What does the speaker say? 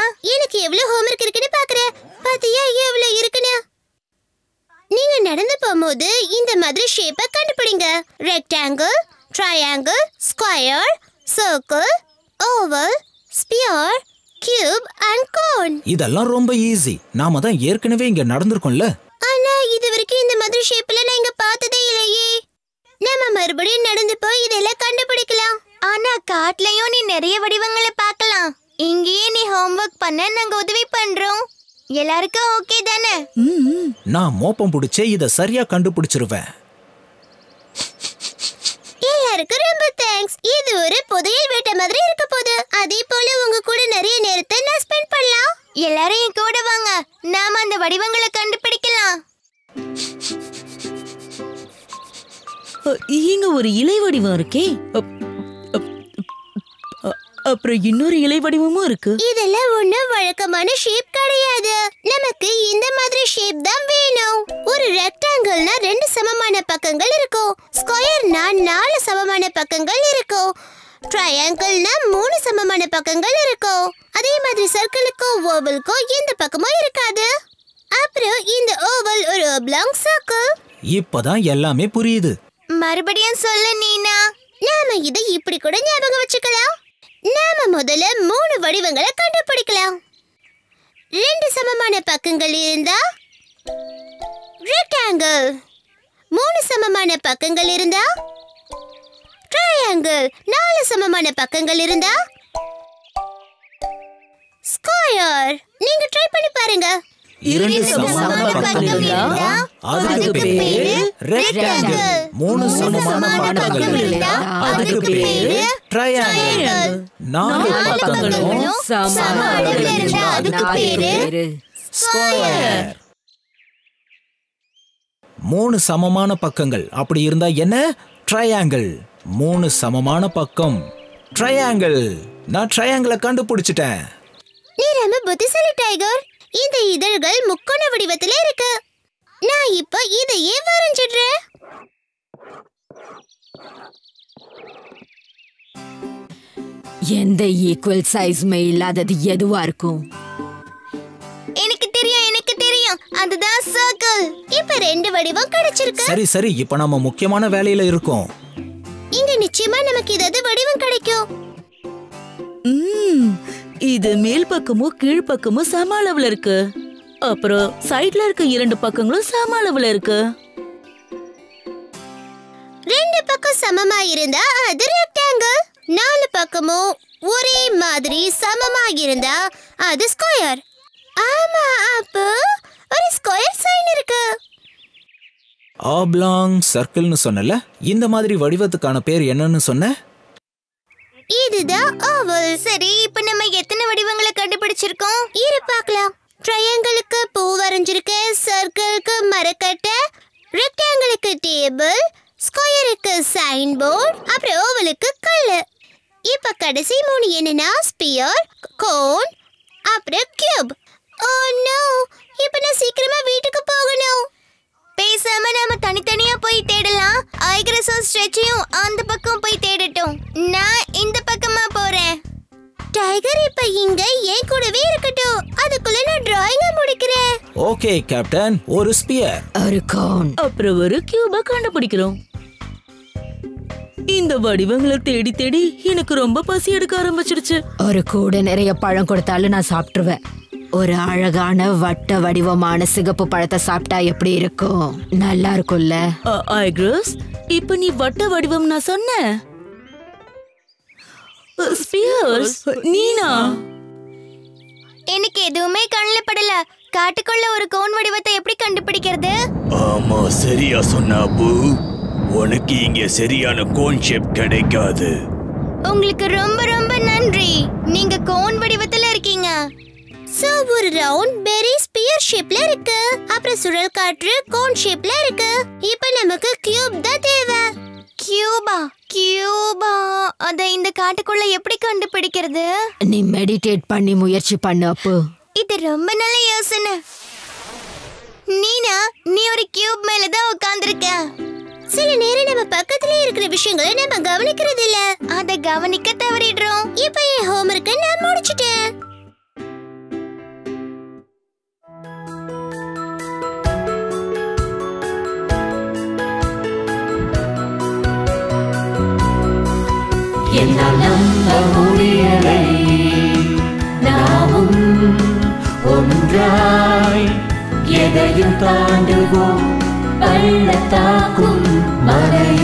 எனக்கு எவ்வளவு ஹோம்ஒர்க் இருக்குன்னு பாக்குறேன் பாத்தியா எவ்வளவு இருக்குன்னு நீங்க நடந்து போகும்போது இந்த மாதிரி ஷேப்பை கண்டுபிடிங்க rectangle triangle square circle oval sphere cube and cone இதெல்லாம் ரொம்ப ஈஸி நாம தான் ஏற்கனவே இங்க நடந்திருக்கோம்ல ஆனா இது வரைக்கும் இந்த மாதிரி ஷேப்ல நான் இங்க பார்த்ததே இல்லையே நம்ம மறுபடியும் நடந்து போய் இதெல்லாம் கண்டுபிடிக்கலாம் ஆனா காட்டுலயும் நீ நிறைய வடிவங்களை பார்க்கலாம் இங்கேயே நீ ஹோம்ஒர்க் பண்ண நாங்க உதவி பண்றோம் எல்லாருக்கும் ஓகே தானே ம் நான் மோப்பம் பிடிச்சே இத சரியா கண்டுபிடிச்சிருவேன் எல்லாருக்கும் ரொம்ப தேங்க்ஸ் இது ஒரு புதையல் வேட்டை மாதிரி இருக்க போகுது அதே போல உங்க கூட நிறைய நேரத்தை நான் ஸ்பெண்ட் பண்ணலாம் எல்லாரும் என் கூட வாங்க நாம அந்த வடிவங்களை கண்டுபிடிக்கலாம் அ, இங்க ஒரு இலை வடிவம் இருக்கே அப், அப், அ- அப்புறம் இன்னொரு இலை வடிவமும் இருக்கு இதெல்லாம் ஒண்ணும் வழக்கமான ஷேப் கிடையாது நமக்கு இந்த மாதிரி ஷேப் தான் வேணும் ஒரு ரெக்டாங்கிள்னா ரெண்டு சமமான பக்கங்கள் இருக்கும் ஸ்கொயர்னா நாலு சமமான பக்கங்கள் இருக்கும் ட்ரையாங்கிள்னா மூணு சமமான பக்கங்கள் இருக்கும் அதே மாதிரி சர்க்கிளுக்கும் ஓவலுக்கும் எந்த பக்கமும் இருக்காது அப்புறம் இந்த ஓவல் ஒரு oblong சர்க்கிள் இப்பதான் எல்லாமே புரியுது மறுபடியும் சொல்லு நீனா நாம இதை இப்படி கூட ஞாபகம் வச்சுக்கலாம் நாம முதல்ல மூணு வடிவங்களை கண்டுபிடிக்கலாம் ரெண்டு சமமான பக்கங்கள் இருந்தா ரெக்டாங்கிள் மூணு சமமான பக்கங்கள் இருந்தா ட்ரையாங்கிள் நாலு சமமான பக்கங்கள் இருந்தா ஸ்கொயர் நீங்க ட்ரை பண்ணி பாருங்க இரண்டு சமமான சமமான பக்கங்கள் பக்கங்கள் இருந்தா, அதுக்கு அதுக்கு பேரு பேரு ரெக்டாங்கிள் rectangle. மூணு சமமான பக்கங்கள் இருந்தா அதுக்கு பேரு ட்ரையாங்கிள் நாலு பக்கங்களும் சம அளவுல இருந்தா அதுக்கு பேரு ஸ்கொயர் மூணு சமமான பக்கங்கள் அப்படி இருந்தா என்ன ட்ரையாங்கிள் மூணு சமமான பக்கம் ட்ரையாங்கிள் நான் ட்ரையாங்கிளை கண்டுபிடிச்சிட்டேன் நீ ரொம்ப புத்திசாலி டைகர் இந்த இதழ்கள் முக்கோண வடிவத்துல இருக்கு நான் இப்போ இதையே வரைஞ்சிடுறேன் எந்த ஈக்குவல் சைஸ்மே இல்லாதது எதுவா இருக்கும் எனக்கு தெரியும் எனக்கு தெரியும் அதுதான் சர்க்கிள் இப்ப ரெண்டு வடிவம் கிடைச்சிருக்கு சரி சரி இப்ப நம்ம முக்கியமான வேலையில இருக்கோம் இங்க நிச்சயமா நமக்கு ஏதாவது வடிவம் கிடைக்கும் ம் இது மேல் பக்கமும் கீழ் பக்கமும் சம அளவுல இருக்கு அப்புறம் சைடுல இருக்க இரண்டு பக்கங்களும் சம அளவுல இருக்கு ரெண்டு பக்கம் சமமா இருந்தா அது ரெக்டாங்கிள் நாலு பக்கமும் ஒரே மாதிரி சமமா இருந்தா அது ஸ்கொயர் ஆமா அப்போ ஒரு ஸ்கொயர் சைன் இருக்கு ஆப்லாங் சர்க்கிள்னு சொன்னல இந்த மாதிரி வடிவத்துக்கான பேர் என்னன்னு சொன்ன இதுதான் ஓவல் சரி இப்போ நம்ம எத்தனை வடிவங்களை கண்டுபிடிச்சிருக்கோம் இரு பார்க்கலாம் ட்ரையாங்கிளுக்கு பூ வரைஞ்சிருக்கேன் சர்க்கிளுக்கு மரக்கட்டை ரெக்டாங்கிளுக்கு டேபிள் ஸ்கொயருக்கு சைன் போர்டு அப்புறம் ஓவலுக்கு கல்லு இப்போ கடைசி மூணு என்னன்னா ஸ்பியர் கோன் அப்புறம் கியூப் ஓ நோ இப்போ நான் சீக்கிரமா வீட்டுக்கு போகணும் பேசாம நாம தனித்தனியா போய் தேடலாம் ஐக்ரஸும் ஸ்ட்ரெச்சையும் அந்த பக்கம் போய் தேடட்டும் நான் இந்த பக்கமா போறேன் டைகர் இப்ப இங்க என் கூடவே இருக்கட்டும் அதுக்குள்ள நான் டிராயிங்க முடிக்கிறேன் ஓகே கேப்டன் ஒரு ஸ்பியர் ஒரு கோன் அப்புறம் ஒரு கியூப கண்டுபிடிக்கிறோம் இந்த வடிவங்களை தேடி தேடி எனக்கு ரொம்ப பசி எடுக்க ஆரம்பிச்சிடுச்சு ஒரு கூட நிறைய பழம் கொடுத்தாலும் நான் சாப்பிட்டுருவேன் ஒரு அழகான வட்ட வடிவமான சிகப்பு பழத்தை சாப்பிட்டா எப்படி இருக்கும் நல்லா இருக்கும்ல ஐக்ரஸ் இப்ப நீ வட்ட வடிவம் நான் சொன்னேன் ஸ்பியர்ஸ் நீனா எனக்கு எதுவுமே கண்ணில் படல காட்டுக்குள்ள ஒரு கோன் வடிவத்தை எப்படி கண்டுபிடிக்கிறது ஆமா சரியா சொன்ன அப்பு உனக்கு இங்க சரியான கோன் ஷேப் கிடைக்காது உங்களுக்கு ரொம்ப ரொம்ப நன்றி நீங்க கோன் வடிவத்துல இருக்கீங்க சோ ஒரு ரவுண்ட் பெரி ஸ்பியர் ஷேப்ல இருக்கு அப்புறம் சுழல் காற்று கோன் ஷேப்ல இருக்கு இப்போ நமக்கு கியூப் தான் தேவை கியூபா கியூபா அத இந்த காட்டுக்குள்ள எப்படி கண்டுபிடிக்கிறது நீ மெடிடேட் பண்ணி முயற்சி பண்ணு அப்பு இது ரொம்ப நல்ல யோசனை நீனா நீ ஒரு கியூப் மேல தான் உட்கார்ந்திருக்க சில நேரம் நம்ம பக்கத்துல இருக்கிற விஷயங்களை நம்ம கவனிக்கிறது இல்ல அத கவனிக்க தவறிடுறோம் இப்போ என் ஹோம்ஒர்க்கை நான் முடிச்சிட்டேன் என்னால் நம்ப முடியலை நாமும் ஒன்றாய் எதையும் தாண்டுவோம் பள்ளத்தாக்கும் மலை